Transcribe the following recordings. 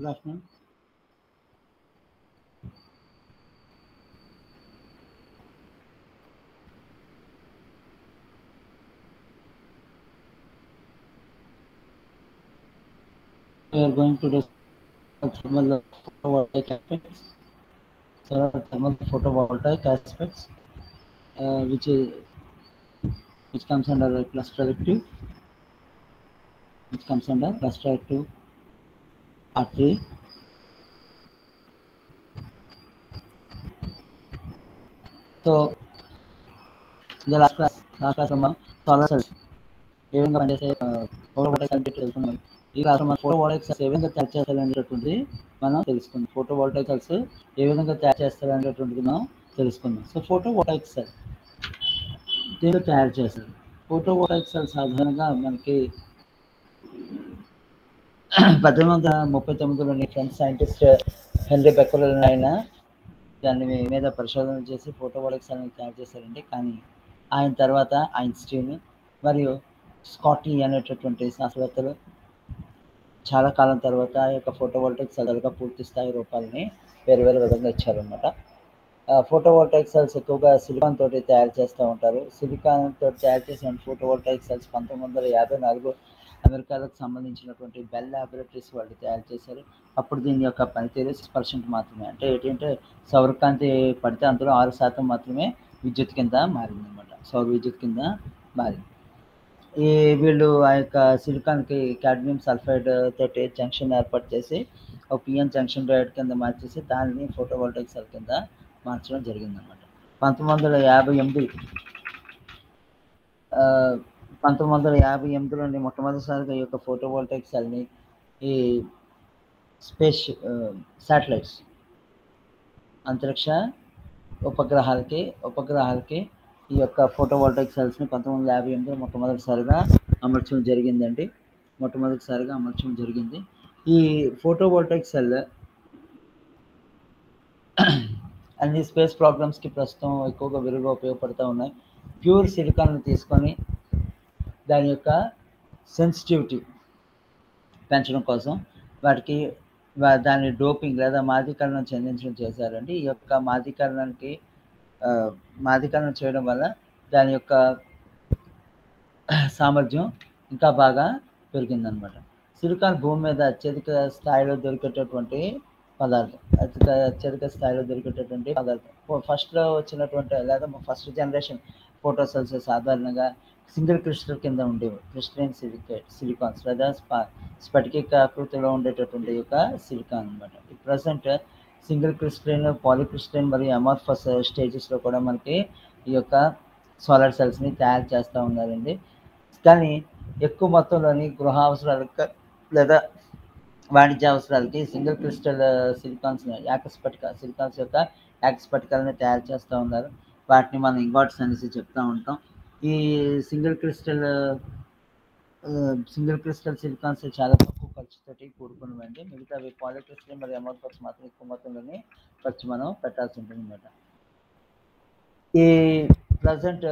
Good afternoon. We are going to discuss thermal photovoltaic aspects. So thermal photovoltaic aspects, uh, which is which comes under a cluster active, which comes under cluster active R3. So ఇది last class last class మనం solar cells ఏ విధంగా పనిచేసే photovoltaic అంటే తెలుసుకున్నాం ఈ class మనం photovoltaic cells ఏ విధంగా తయారు చేస్తారు అనేటటువంటిది మనం తెలుసుకుందాం ఫోటోవోల్టైక్ సెల్స్ ఏ విధంగా తయారు చేస్తారు అనేటటువంటిది మనం తెలుసుకుందాం సో ఫోటోవోల్టైక్ సెల్ దీన్ని తయారు చేస్తారు ఫోటోవోల్టైక్ సెల్ సాధారణంగా మనకి పద్దెనిమిది వందల ముప్పై తొమ్మిదిలోని ఫ్రెంచ్ సైంటిస్ట్ హెన్రీ బెక్కరల్ ఆయన దాని మీద పరిశోధన చేసి ఫోటోవోల్టైక్ సెల్ని తయారు చేశారండి కానీ ఆయన తర్వాత ఐన్స్టీన్ మరియు స్కాటీ అనేటటువంటి శాస్త్రవేత్తలు చాలా కాలం తర్వాత ఈ యొక్క ఫోటోవోల్టైక్ సెల్గా పూర్తి స్థాయి రూపాలని వేరు వేరు విధంగా ఇచ్చారనమాట ఫోటోవోల్టైక్ సెల్స్ ఎక్కువగా సిలికాన్ తోటి తయారు చేస్తూ ఉంటారు సిలికాన్ తోటి తయారు చేసిన ఫోటోవోల్టైక్ సెల్స్ పంతొమ్మిది వందల యాభై నాలుగు అమెరికాలకు సంబంధించినటువంటి బెల్ ల్యాబొరేటరీస్ వాళ్ళు తయారు చేశారు అప్పుడు దీని యొక్క పనితీరు సిక్స్ పర్సెంట్ మాత్రమే అంటే ఏంటంటే సౌరకాంతి పడితే అందులో ఆరు శాతం మాత్రమే విద్యుత్ కింద మారింది అనమాట సౌర విద్యుత్ కింద మారింది ఈ వీళ్ళు ఆ యొక్క సిలికాన్కి కాడ్మియం సల్ఫైడ్ తోటి జంక్షన్ ఏర్పాటు చేసి ఒక పిఎన్ జంక్షన్ డయోడ్ కింద మార్చేసి దానిని ఫోటోవోల్టైక్ సెల్ కింద మార్చడం జరిగిందనమాట పంతొమ్మిది వందల యాభై ఎనిమిది పంతొమ్మిది వందల యాభై ఎనిమిదిలోని మొట్టమొదటిసారిగా ఈ యొక్క ఫోటోవోల్టైక్ సెల్ని ఈ స్పేస్ శాటిలైట్స్ అంతరిక్ష ఉపగ్రహాలకి ఉపగ్రహాలకి ఈ యొక్క ఫోటోవోల్టైక్ సెల్స్ని పంతొమ్మిది వందల యాభై ఎనిమిదిలో మొట్టమొదటిసారిగా అమర్చడం జరిగిందండి మొట్టమొదటిసారిగా అమర్చడం జరిగింది ఈ ఫోటోవోల్టైక్ సెల్ అన్ని స్పేస్ ప్రాబ్లమ్స్కి ప్రస్తుతం ఎక్కువగా విరిగా ఉపయోగపడుతూ ఉన్నాయి ప్యూర్ సిలికాన్ తీసుకొని దాని యొక్క సెన్సిటివిటీ పెంచడం కోసం వాటికి దాని డోపింగ్ లేదా మాదీకరణం చెందించడం చేశారండి ఈ యొక్క మాదీకరణానికి మాదీకరణం చేయడం వల్ల దాని యొక్క సామర్థ్యం ఇంకా బాగా పెరిగిందనమాట సిలికాన్ భూమి మీద అత్యధిక స్థాయిలో దొరికేటటువంటి పదార్థం అత్యధిక అత్యధిక స్థాయిలో దొరికేటటువంటి పదార్థం ఫస్ట్లో వచ్చినటువంటి లేదా ఫస్ట్ జనరేషన్ ఫోటో సెల్స్ సాధారణంగా సింగిల్ క్రిస్టల్ కింద ఉండేవి క్రిస్టలైన్ సిలికేట్ సిలికాన్స్ లేదా స్పా స్ఫటిక ఆకృతిలో ఉండేటటువంటి యొక్క సిలికాన్ అనమాట ప్రజెంట్ సింగిల్ క్రిస్టలైన్ పాలిక్రిస్టలైన్ మరియు అమార్ఫస్ స్టేజెస్లో కూడా మనకి ఈ యొక్క సోలార్ సెల్స్ని తయారు చేస్తూ ఉన్నారండి కానీ ఎక్కువ మొత్తంలోని గృహ అవసరాలకు లేదా వాణిజ్య అవసరాలకి సింగిల్ క్రిస్టల్ సిలికాన్స్ యాకస్పటిక సిలికాన్స్ యొక్క యాకస్పటికల్ని తయారు చేస్తూ ఉన్నారు వాటిని మనం ఇంగాట్స్ అనేసి చెప్తూ ఉంటాం ఈ single crystal single crystal silicons చాలా తక్కువ ఖర్చుతోటి కూడుకున్నవండి మిగతా పాలిక్రిస్టల్ మరియు అమోర్ఫస్ మాత్రం ఎక్కువ మొత్తంలోనే ఖర్చు మనం పెట్టాల్సి ఉంటుంది అనమాట ఈ ప్రజెంట్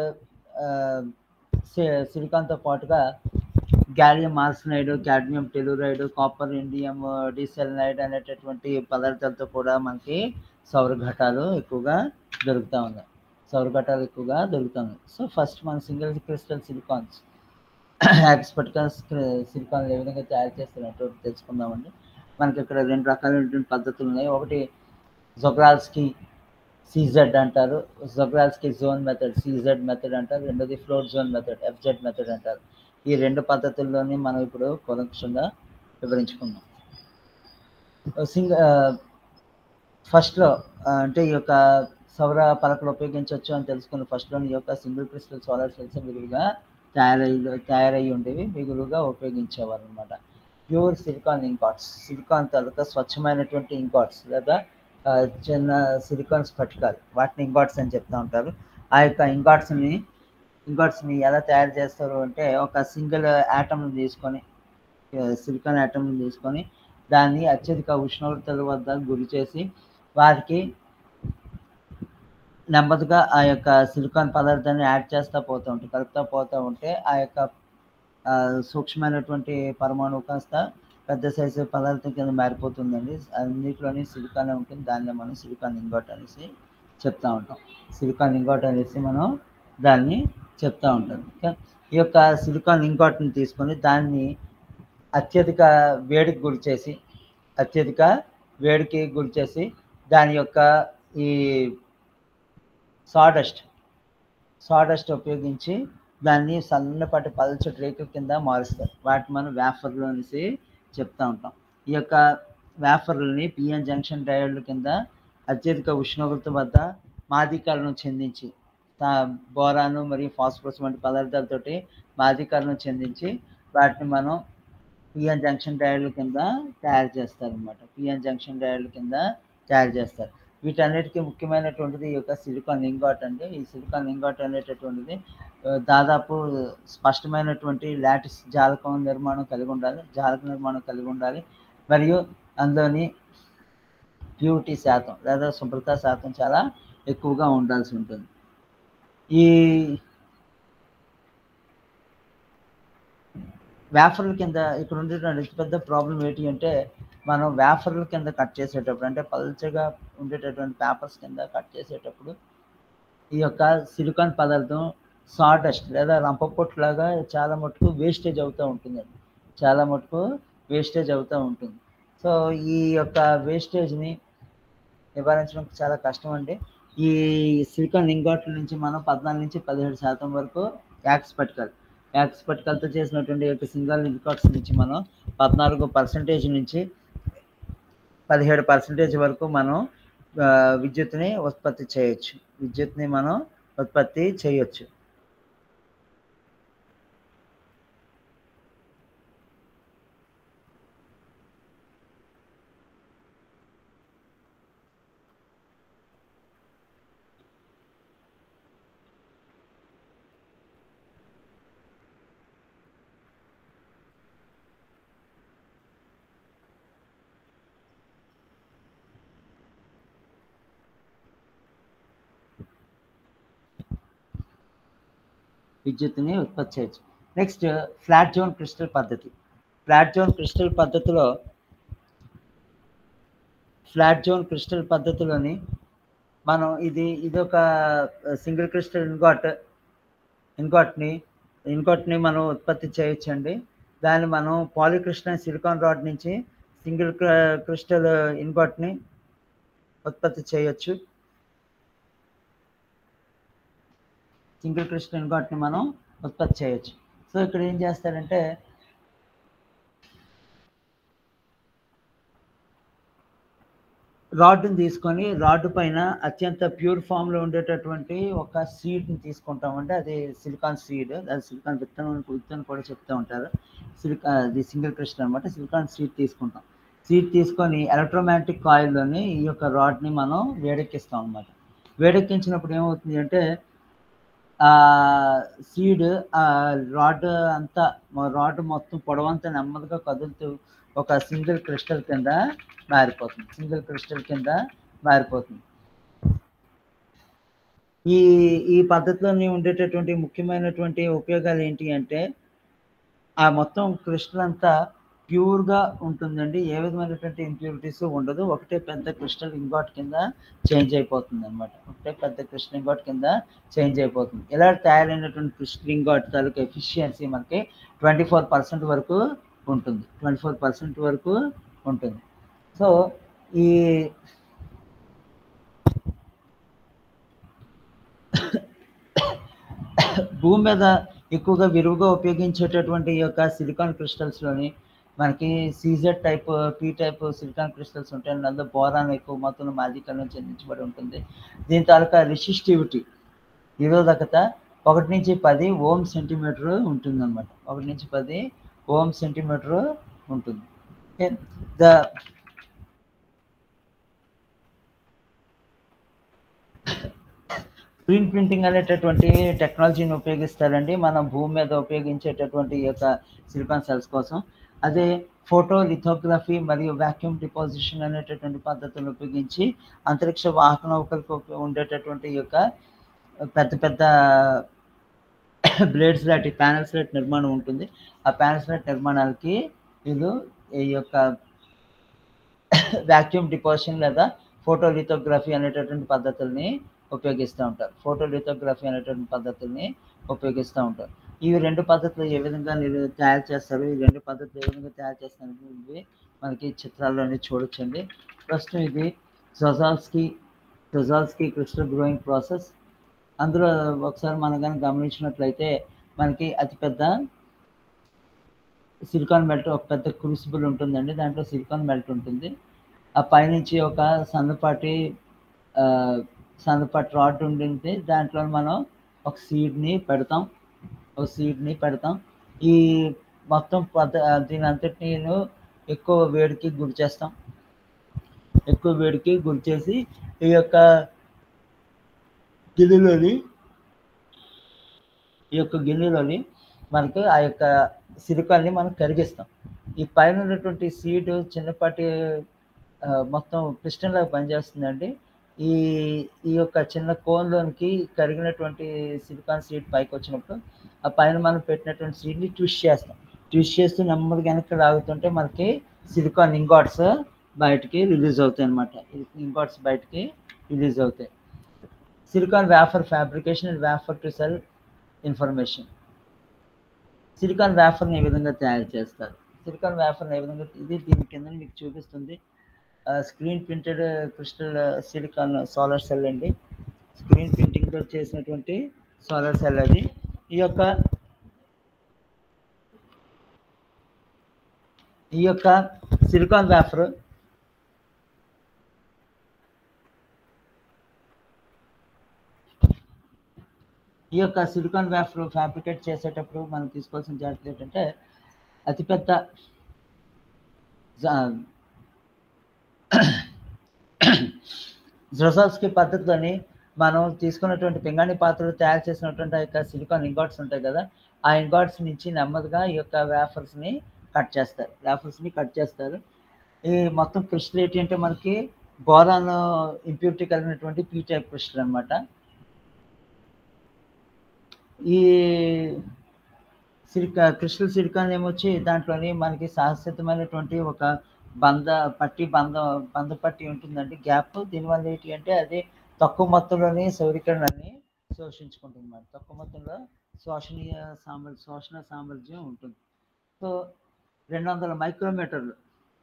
సిలికాన్తో పాటుగా gallium arsenide cadmium telluride copper indium diselenide అనేటటువంటి పదార్థాలతో కూడా మనకి సౌర ఘటాలు ఎక్కువగా దొరుకుతూ ఉన్నాయి సౌర ఘటాలు ఎక్కువగా దొరుకుతుంది సో ఫస్ట్ మన సింగిల్ క్రిస్టల్ సిలికాన్స్ ఎక్స్పర్ట్గా సిలికాన్ ఏ విధంగా తయారు చేస్తున్నట్టు తెలుసుకుందామండి మనకి ఇక్కడ రెండు రకాలైనటువంటి పద్ధతులు ఉన్నాయి ఒకటి జొగ్రాల్స్కి సీజెడ్ అంటారు Czochralski zone method CZ method అంటారు రెండోది float zone method FZ method అంటారు ఈ రెండు పద్ధతుల్లోని మనం ఇప్పుడు కూలంక్షంగా వివరించుకుందాం సింగ్ ఫస్ట్లో అంటే ఈ యొక్క సౌర పలకలు ఉపయోగించవచ్చు అని తెలుసుకున్న ఫస్ట్లో ఈ యొక్క సింగిల్ క్రిస్టల్ సోలార్ సెల్స్ విరివిగా తయారై తయారై ఉండేవి మిగులుగా ఉపయోగించేవారు అనమాట ప్యూర్ సిలికాన్ ఇంకాట్స్ సిలికాన్ తాలూకా స్వచ్ఛమైనటువంటి ఇంకాట్స్ లేదా చిన్న సిలికాన్ స్ఫటికాలు వాటిని ఇంగాట్స్ అని చెప్తూ ఉంటారు ఆ యొక్క ఇంగాట్స్ని ఇంగాట్స్ని ఎలా తయారు చేస్తారు అంటే ఒక సింగిల్ యాటమ్ని తీసుకొని సిలికాన్ యాటమ్ని తీసుకొని దాన్ని అత్యధిక ఉష్ణోగ్రతల వద్ద గురి చేసి వారికి నెమ్మదిగా ఆ యొక్క సిలికాన్ పదార్థాన్ని యాడ్ చేస్తూ పోతూ ఉంటే కలుపుతూ పోతూ ఉంటే ఆ యొక్క సూక్ష్మమైనటువంటి పరమాణువు కాస్త పెద్ద సైజు పదార్థం కింద మారిపోతుందండి అన్నిటిలోని సిలికానే ఉంటుంది దాన్ని మనం సిలికాన్ ఇంగోట్ అనేసి చెప్తా ఉంటాం సిలికాన్ ఇంగోట్ అనేసి మనం దాన్ని చెప్తా ఉంటాం ఓకే ఈ యొక్క సిలికాన్ ఇంగోట్ని తీసుకొని దాన్ని అత్యధిక వేడికి గురి చేసి అత్యధిక వేడికి గురి చేసి దాని యొక్క ఈ సాడస్ట్ సాడస్ట్ ఉపయోగించి దాన్ని సన్నపాటి పల్చటి రేకుల కింద మారుస్తారు వాటిని మనం వేఫర్లు అనేసి చెప్తా ఉంటాం ఈ యొక్క వేఫర్లని పిఎన్ జంక్షన్ డయోడ్ల కింద అత్యధిక ఉష్ణోగ్రత వద్ద మాదికరణం చెందించి తా- బోరాను మరియు ఫాస్ఫరస్ వంటి పదార్థాలతోటి మాదికరణం చెందించి వాటిని మనం పిఎన్ జంక్షన్ డయోడ్ల కింద తయారు చేస్తారు అనమాట పిఎన్ జంక్షన్ డయోడ్ల కింద తయారు చేస్తారు వీటన్నిటికీ ముఖ్యమైనటువంటిది ఈ యొక్క సిలికాన్ ఇంగాట్ అండి ఈ సిలికాన్ ఇంగాట్ అనేటటువంటిది ఆ, దాదాపు స్పష్టమైనటువంటి లాటిస్ జాలకం నిర్మాణం కలిగి ఉండాలి జాలక నిర్మాణం కలిగి ఉండాలి మరియు అందులోని ప్యూరిటీ శాతం లేదా శుభ్రత శాతం చాలా ఎక్కువగా ఉండాల్సి ఉంటుంది ఈ వేఫర్ల కింద ఇక్కడ ఉండేటువంటి అతి పెద్ద ప్రాబ్లం ఏంటి అంటే మనం వేఫర్ల కింద కట్ చేసేటప్పుడు అంటే పల్చగా ఉండేటటువంటి పేపర్స్ కింద కట్ చేసేటప్పుడు ఈ యొక్క సిలికాన్ పదార్థం సాడస్ట్ లేదా రంపపొట్టులాగా చాలా మటుకు వేస్టేజ్ అవుతూ ఉంటుందండి చాలా మటుకు వేస్టేజ్ అవుతూ ఉంటుంది సో ఈ యొక్క వేస్టేజ్ని నివారించడం చాలా కష్టం అండి ఈ సిలికాన్ ఇంగాట్ల నుంచి మనం పద్నాలుగు నుంచి పదిహేడు శాతం వరకు యాక్స్ పట్టుకోవాలి యాక్స్ పట్టుకలతో చేసినటువంటి యొక్క సింగల్ ఇంగాట్స్ నుంచి మనం పద్నాలుగు పర్సెంటేజ్ నుంచి పదిహేడు పర్సెంటేజ్ వరకు మనం ఆ, విద్యుత్తుని ఉత్పత్తి చేయొచ్చు విద్యుత్ని మనం ఉత్పత్తి చేయొచ్చు విద్యుత్తుని ఉత్పత్తి చేయొచ్చు నెక్స్ట్ ఫ్లాట్ జోన్ క్రిస్టల్ పద్ధతి ఫ్లాట్ జోన్ క్రిస్టల్ పద్ధతిలో ఫ్లాట్ జోన్ క్రిస్టల్ పద్ధతిలోని మనం ఇది ఇది ఒక సింగిల్ క్రిస్టల్ ఇన్గాట్ ఇన్గాట్ని ఇన్గాట్ని మనం ఉత్పత్తి చేయొచ్చండి దాన్ని మనం పాలిక్రిస్టల్ సిలికాన్ రాడ్ నుంచి సింగిల్ క్రిస్టల్ ఇన్గాట్ని ఉత్పత్తి చేయొచ్చు సింగిల్ క్రిస్టల్ ఇన్గాట్ని మనం ఉత్పత్తి చేయొచ్చు సో ఇక్కడ ఏం చేస్తారంటే రాడ్ని తీసుకొని రాడ్ పైన అత్యంత ప్యూర్ ఫామ్లో ఉండేటటువంటి ఒక సీడ్ని తీసుకుంటామంటే అది సిలికాన్ సీడ్ అది సిలికాన్ విత్తనం విత్తనం కూడా చెప్తూ ఉంటారు సిలికా అది సింగిల్ క్రిస్టల్ అనమాట సిలికాన్ సీడ్ తీసుకుంటాం సీడ్ తీసుకొని ఎలక్ట్రోమాగ్నెటిక్ కాయిల్లోని ఈ యొక్క రాడ్ని మనం వేడెక్కిస్తాం అనమాట వేడెక్కించినప్పుడు ఏమవుతుంది అంటే ఆ సీడ్ ఆ రాడ్ అంతా రాడ్ మొత్తం పొడవంతా నెమ్మదిగా కదులుతూ ఒక సింగిల్ క్రిస్టల్ కింద మారిపోతుంది సింగిల్ క్రిస్టల్ కింద మారిపోతుంది ఈ ఈ పద్ధతిలోని ఉండేటటువంటి ముఖ్యమైనటువంటి ఉపయోగాలు ఏంటి అంటే ఆ మొత్తం క్రిస్టల్ అంతా ప్యూర్గా ఉంటుందండి ఏ విధమైనటువంటి ఇంప్యూరిటీస్ ఉండదు ఒకటే పెద్ద క్రిస్టల్ ఇంగాట్ కింద చేంజ్ అయిపోతుంది అనమాట ఒకటే పెద్ద క్రిస్టల్ ఇంగాట్ కింద చేంజ్ అయిపోతుంది ఇలా తయారైనటువంటి క్రిస్టల్ ఇంగాట్ తాలూకు ఎఫిషియన్సీ మనకి ట్వంటీ ఫోర్ పర్సెంట్ వరకు ఉంటుంది ట్వంటీ ఫోర్ పర్సెంట్ వరకు ఉంటుంది సో ఈ భూమి మీద ఎక్కువగా విరివిగా ఉపయోగించేటటువంటి ఈ యొక్క సిలికాన్ క్రిస్టల్స్లోని మనకి CZ type P type silicon crystals ఉంటాయి అందులో బోరాన్ ఎక్కువ మొత్తంలో మాదికరణం చెందించబడి ఉంటుంది దీని తాలూకా రెసిస్టివిటీ నిరోధకత ఒకటి నుంచి పది ఓం సెంటీమీటర్ ఉంటుంది అనమాట ఒకటి నుంచి పది ఓం సెంటీమీటర్ ఉంటుంది ద స్క్రీన్ ప్రింటింగ్ అనేటటువంటి టెక్నాలజీని ఉపయోగిస్తారండి మనం భూమి మీద ఉపయోగించేటటువంటి ఈ యొక్క సిలికాన్ సెల్స్ కోసం అదే ఫోటో లిథోగ్రఫీ మరియు వాక్యూమ్ డిపాజిషన్ అనేటటువంటి పద్ధతులను ఉపయోగించి అంతరిక్ష వాహక నౌకలకు ఉండేటటువంటి ఈ యొక్క పెద్ద పెద్ద బ్లేడ్స్ లాంటి ప్యానల్స్ లాంటి నిర్మాణం ఉంటుంది ఆ ప్యానల్స్ లాంటి నిర్మాణాలకి వీళ్ళు ఈ యొక్క వాక్యూమ్ డిపోజిషన్ లేదా ఫోటోలిథోగ్రఫీ అనేటటువంటి పద్ధతుల్ని ఉపయోగిస్తూ ఉంటారు ఫోటోలిథోగ్రఫీ అనేటువంటి పద్ధతుల్ని ఉపయోగిస్తూ ఉంటారు ఇవి రెండు పద్ధతులు ఏ విధంగా మీరు తయారు చేస్తారు ఈ రెండు పద్ధతులు ఏ విధంగా తయారు చేస్తారు అనేది మనకి చిత్రాల్లోనే చూడొచ్చండి ప్రస్తుతం ఇది Czochralski Czochralski crystal growing process అందులో ఒకసారి మనం కానీ గమనించినట్లయితే మనకి అతిపెద్ద సిలికాన్ మెల్ట్ ఒక పెద్ద క్రూసిబుల్ ఉంటుందండి దాంట్లో సిలికాన్ మెల్ట్ ఉంటుంది ఆ పైనుంచి ఒక సన్నపాటి ఆ, సన్నపాటి రాడ్ ఉంటుంది దాంట్లో మనం ఒక సీడ్ని పెడతాం ఒక సీడ్ని పెడతాం ఈ మొత్తం పద్ధ దీని అంతటిని ఎక్కువ వేడికి గురి చేస్తాం ఎక్కువ వేడికి గురి చేసి ఈ యొక్క గిన్నెలోని ఈ యొక్క గిన్నెలోని మనకు ఆ యొక్క సిలికాన్ని మనం కరిగిస్తాం ఈ పైన ఉన్నటువంటి సీడ్ చిన్నపాటి ఆ, మొత్తం పిస్టన్ లాగా పనిచేస్తుందండి ఈ ఈ యొక్క చిన్న కోన్లోనికి కరిగినటువంటి సిలికాన్ సీడ్ పైకి వచ్చినప్పుడు ఆ పైన మనం పెట్టినటువంటి సీడ్ని ట్విస్ట్ చేస్తాం ట్విస్ట్ చేస్తూ నెమ్మదిగా వెనక్కి లాగుతుంటే మనకి సిలికాన్ ఇంగాట్స్ బయటికి రిలీజ్ అవుతాయి అనమాట ఇంగాట్స్ బయటికి రిలీజ్ అవుతాయి silicon wafer fabrication and wafer to cell information silicon వ్యాఫర్ని ఏ విధంగా తయారు చేస్తారు సిలికాన్ వ్యాఫర్ని ఏ విధంగా ఇది దీని కింద మీకు చూపిస్తుంది screen printed crystal silicon solar cell అండి స్క్రీన్ ప్రింటింగ్తో చేసినటువంటి సోలార్ సెల్ అది ఈ యొక్క ఈ యొక్క సిలికాన్ వ్యాఫర్ ఈ యొక్క సిలికాన్ వ్యాఫర్ ఫ్యాబ్రికేట్ చేసేటప్పుడు మనం తీసుకోవాల్సిన జాగ్రత్తలు ఏంటంటే అతిపెద్ద జొసాల్స్కి పద్ధతిలోని మనం తీసుకున్నటువంటి పింగాణి పాత్రలు తయారు చేసినటువంటి ఆ యొక్క సిలికాన్ ఇంగాట్స్ ఉంటాయి కదా ఆ ఇంగాట్స్ నుంచి నెమ్మదిగా ఈ యొక్క వేఫర్స్ని కట్ చేస్తారు వేఫర్స్ని కట్ చేస్తారు ఈ మొత్తం క్రిస్టల్ ఏంటి అంటే మనకి బోరాన్ ఇంప్యూరిటీ కలిగినటువంటి పీ టైప్ క్రిస్టల్ అనమాట ఈ సిలికా క్రిస్టల్ సిలికాన్ ఏమొచ్చి దాంట్లోని మనకి శాశ్వతమైనటువంటి ఒక బంద పట్టి బంద బంద పట్టి ఉంటుందండి గ్యాప్ దీనివల్ల ఏంటి అంటే అది తక్కువ మొత్తంలోని సౌరీకరణాన్ని శోషించుకుంటుంది అన్నమాట తక్కువ మొత్తంలో శోషణీయ సామర్ శోషణ సామర్థ్యం ఉంటుంది సో రెండు వందల మైక్రోమీటర్లు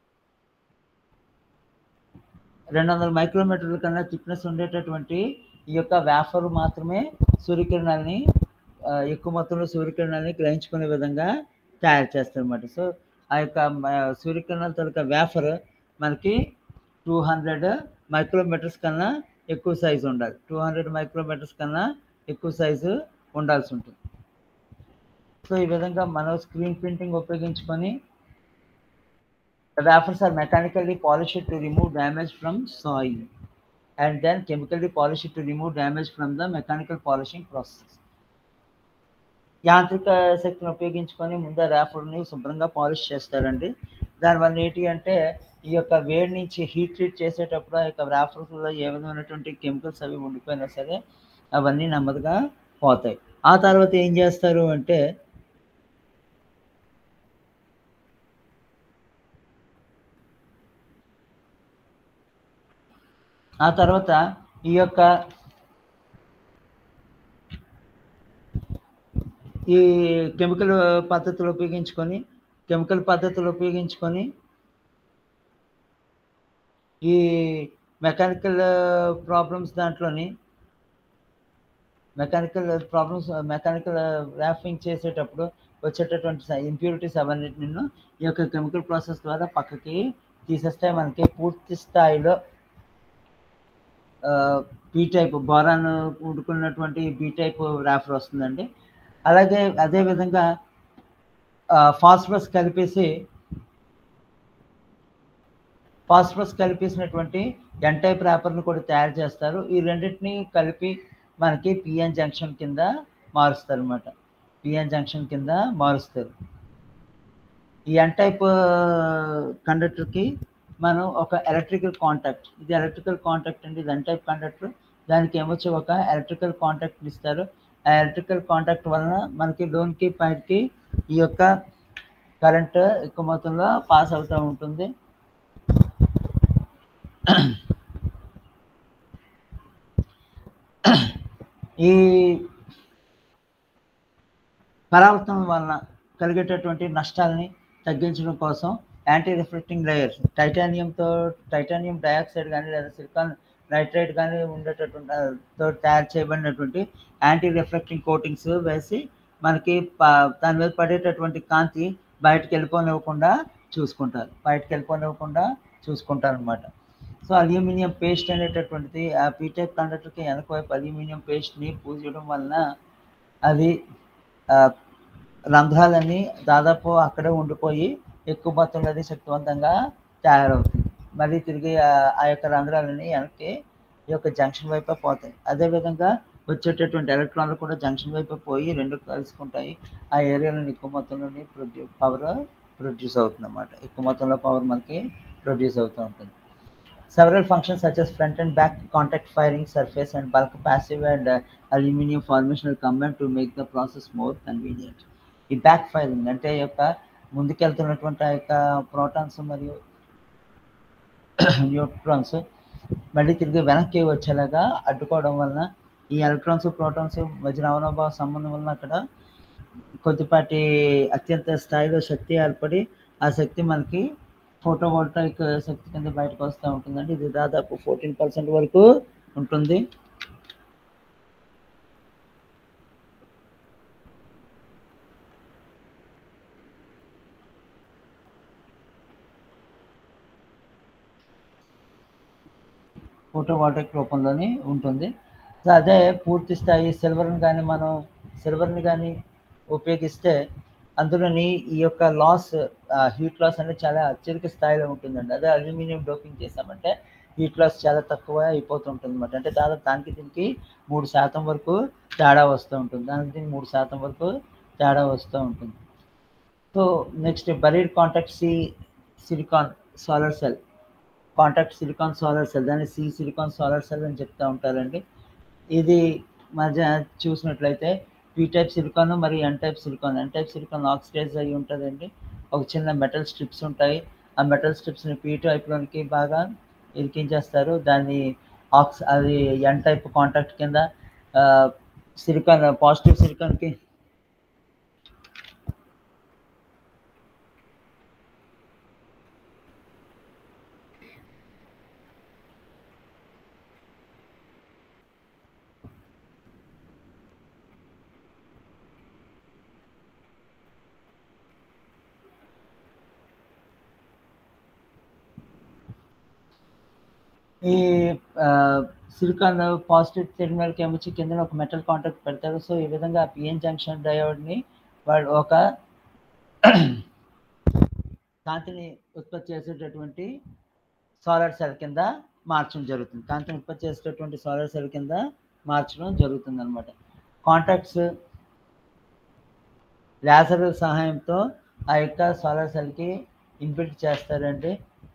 రెండు వందల మైక్రోమీటర్ల కన్నా థిక్నెస్ ఉండేటటువంటి ఈ యొక్క వ్యాఫర్ మాత్రమే సూర్యకిరణాన్ని ఆ, ఎక్కువ మొత్తంలో సూర్యకిరణాన్ని గ్రహించుకునే విధంగా తయారు చేస్తారు అన్నమాట సో ఆ యొక్క మ- సూర్యకిరణాల తాలూకా వేఫర్ మనకి టూ హండ్రెడ్ మైక్రోమీటర్స్ కన్నా ఎక్కువ సైజు ఉండాలి టూ హండ్రెడ్ మైక్రోమీటర్స్ కన్నా ఎక్కువ సైజు ఉండాల్సి ఉంటుంది సో ఈ విధంగా మనం స్క్రీన్ ప్రింటింగ్ ఉపయోగించుకొని The wafers are mechanically polished to remove damage from soil and then chemically polished to remove damage from the mechanical polishing process. యాంత్రిక శక్తిని ఉపయోగించుకొని ముందు ర్యాఫర్ని శుభ్రంగా పాలిష్ చేస్తారండి దానివల్ల ఏంటి అంటే ఈ యొక్క వేడి నుంచి హీట్ ట్రీట్ చేసేటప్పుడు ఆ యొక్క ర్యాఫర్స్లో ఏ విధమైనటువంటి కెమికల్స్ అవి ఉండిపోయినా సరే అవన్నీ నెమ్మదిగా పోతాయి ఆ తర్వాత ఏం చేస్తారు అంటే ఆ తర్వాత ఈ యొక్క ఈ కెమికల్ పద్ధతులు ఉపయోగించుకొని కెమికల్ పద్ధతులు ఉపయోగించుకొని ఈ మెకానికల్ ప్రాబ్లమ్స్ దాంట్లోని మెకానికల్ ప్రాబ్లమ్స్ మెకానికల్ ర్యాఫింగ్ చేసేటప్పుడు వచ్చేటటువంటి ఇంప్యూరిటీస్ అవన్నిటిని ఈ యొక్క కెమికల్ ప్రాసెస్ ద్వారా పక్కకి తీసేస్తే మనకి పూర్తి స్థాయిలో బీ టైప్ బోరాన్ కూడుకున్నటువంటి బీ టైప్ ర్యాఫర్ వస్తుందండి అలాగే అదే విధంగా ఫాస్ఫరస్ కలిపేసి ఫాస్ఫరస్ కలిపేసినటువంటి ఎన్ టైప్ ర్యాపర్ని కూడా తయారు చేస్తారు ఈ రెండింటిని కలిపి మనకి పిఎన్ జంక్షన్ కింద మారుస్తారు అనమాట పిఎన్ జంక్షన్ కింద మారుస్తారు ఈ ఎన్ టైప్ కండక్టర్కి మనం ఒక ఎలక్ట్రికల్ కాంటాక్ట్ ఇది ఎలక్ట్రికల్ కాంటాక్ట్ అండి ఇది ఎన్ టైప్ కండక్టర్ దానికి ఏమొచ్చి ఒక ఎలక్ట్రికల్ కాంటాక్ట్ ఇస్తారు ఆ ఎలక్ట్రికల్ కాంటాక్ట్ వలన మనకి లోన్కి పైకి ఈ యొక్క కరెంట్ ఎక్కువ మొత్తంలో పాస్ అవుతూ ఉంటుంది ఈ పరావర్తనం వలన కలిగేటటువంటి నష్టాలని తగ్గించడం కోసం యాంటీ రిఫ్లెక్టింగ్ లేయర్స్ టైటానియంతో టైటానియం డయాక్సైడ్ కానీ లేదా సిలికాన్ నైట్రైట్ కానీ ఉండేటటువంటి ఆ, తో తయారు చేయబడినటువంటి యాంటీ రిఫ్లెక్టింగ్ కోటింగ్స్ వేసి మనకి ప- దాని మీద పడేటటువంటి కాంతి బయటకు వెళ్ళిపోనివ్వకుండా చూసుకుంటారు బయటకు వెళ్ళిపోనివ్వకుండా చూసుకుంటారు అనమాట సో అల్యూమినియం పేస్ట్ అనేటటువంటిది ఆ పీటెక్ కండక్టర్కి వెనక వైపు అల్యూమినియం పేస్ట్ని పూజడం వలన అది ఆ, రంధ్రాలన్నీ దాదాపు అక్కడే ఉండిపోయి ఎక్కువ మొత్తంలో అది శక్తివంతంగా తయారవుతుంది మళ్ళీ తిరిగి ఆ- ఆ యొక్క రంధ్రాలన్నీ వెనక్కి ఈ యొక్క జంక్షన్ వైపే పోతాయి అదేవిధంగా వచ్చేటటువంటి ఎలక్ట్రాన్లు కూడా జంక్షన్ వైపే పోయి రెండు కలుసుకుంటాయి ఆ ఏరియాలో ఎక్కువ మొత్తంలోని ప్రొడ్యూ పవర్ ప్రొడ్యూస్ అవుతుంది అన్నమాట ఎక్కువ మొత్తంలో పవర్ మనకి ప్రొడ్యూస్ అవుతూ ఉంటుంది Several functions such as front and back contact firing surface and bulk passive and uh, aluminum formation will combine to make the process more convenient. ఈ బ్యాక్ ఫైరింగ్ అంటే ఈ యొక్క ముందుకెళ్తున్నటువంటి ఆ యొక్క ప్రోటాన్స్ మరియు న్యూట్రాన్స్ మళ్ళీ తిరిగి వెనక్కి వచ్చేలాగా అడ్డుకోవడం వలన ఈ ఎలక్ట్రాన్స్ ప్రోటాన్స్ మధ్యన అవనభావ సంబంధం వలన అక్కడ కొద్దిపాటి అత్యంత స్థాయిలో శక్తి ఏర్పడి ఆ శక్తి మనకి ఫోటోవోల్టాయిక్ శక్తి కింద బయటకు వస్తూ ఉంటుందండి ఇది దాదాపు ఫోర్టీన్ పర్సెంట్ వరకు ఉంటుంది ఫోటోవాల్టైక్ రూపంలోనే ఉంటుంది సో అదే పూర్తి స్థాయి సిల్వర్ని కానీ మనం సిల్వర్ని కానీ ఉపయోగిస్తే అందులోని ఈ యొక్క లాస్ హీట్ లాస్ అనేది చాలా అత్యధిక స్థాయిలో ఉంటుందండి అదే అల్యూమినియం డోపింగ్ చేసామంటే హీట్ లాస్ చాలా తక్కువ అయిపోతుంటుంది అనమాట అంటే దాదాపు దానికి దీనికి మూడు శాతం వరకు తేడా వస్తూ ఉంటుంది దానికి దీనికి మూడు శాతం వరకు తేడా వస్తూ ఉంటుంది so next buried contact C silicon solar cell contact silicon solar cell దాన్ని సి సిలికాన్ సోలార్ సెల్ అని చెప్తూ ఉంటారండి ఇది మధ్య చూసినట్లయితే పీ టైప్ సిలికాన్ మరియు N type silicon N type silicon oxidise అయి ఉంటుందండి ఒక చిన్న మెటల్ స్ట్రిప్స్ ఉంటాయి ఆ మెటల్ స్ట్రిప్స్ని పీ టైప్లోనికి బాగా ఇరికించేస్తారు దాన్ని ఆక్స్ అది ఎన్ టైప్ కాంటాక్ట్ కింద సిలికాన్ పాజిటివ్ సిలికాన్కి ఈ సిలికాన్ పాజిటివ్ టెర్మినల్కి ఏమొచ్చి కింద ఒక మెటల్ కాంటాక్ట్ పెడతారు సో ఈ విధంగా పిఎన్ జంక్షన్ డయోడ్ని వాడు ఒక కాంతిని ఉత్పత్తి చేసేటటువంటి సోలార్ సెల్ కింద మార్చడం జరుగుతుంది కాంతిని ఉత్పత్తి చేసేటటువంటి సోలార్ సెల్ కింద మార్చడం జరుగుతుంది అనమాట కాంటాక్ట్స్ లేజర్ సహాయంతో ఆ యొక్క సోలార్ సెల్కి ఇన్బిల్ట్ చేస్తారండి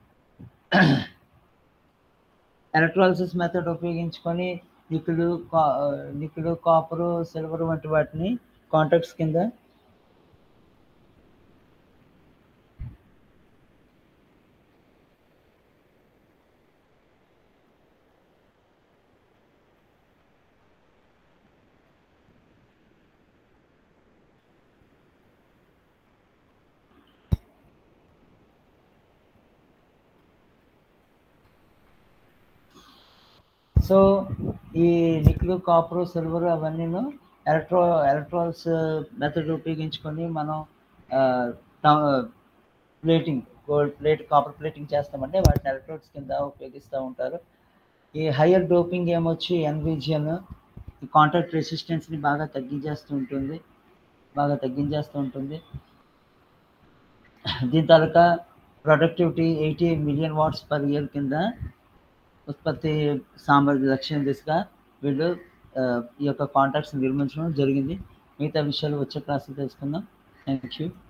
ఎలక్ట్రాలసిస్ మెథడ్ ఉపయోగించుకొని నిక్కులు నిక్కులు కాపరు సిల్వర్ వంటి వాటిని కాంటాక్ట్స్ కింద సో ఈ నిక్లు కాపర్ సిల్వర్ అవన్నీను ఎలక్ట్రో ఎలక్ట్రాల్స్ మెథడ్ ఉపయోగించుకొని మనం plating gold plate copper plating చేస్తామంటే వాటిని ఎలక్ట్రోడ్స్ కింద ఉపయోగిస్తూ ఉంటారు ఈ హయ్యర్ డోపింగ్ ఏమొచ్చి ఎన్విజియన్ ఈ కాంటాక్ట్ రెసిస్టెన్స్ని బాగా తగ్గించేస్తూ ఉంటుంది బాగా తగ్గించేస్తూ ఉంటుంది దీని తాలూకా productivity eighty million watts per year కింద ఉత్పత్తి సామర్థ్య లక్ష్యం దిశగా వీళ్ళు ఈ యొక్క కాంటాక్ట్స్ నిర్మించడం జరిగింది మిగతా విషయాలు వచ్చే క్లాసులు తెలుసుకుందాం థ్యాంక్ యూ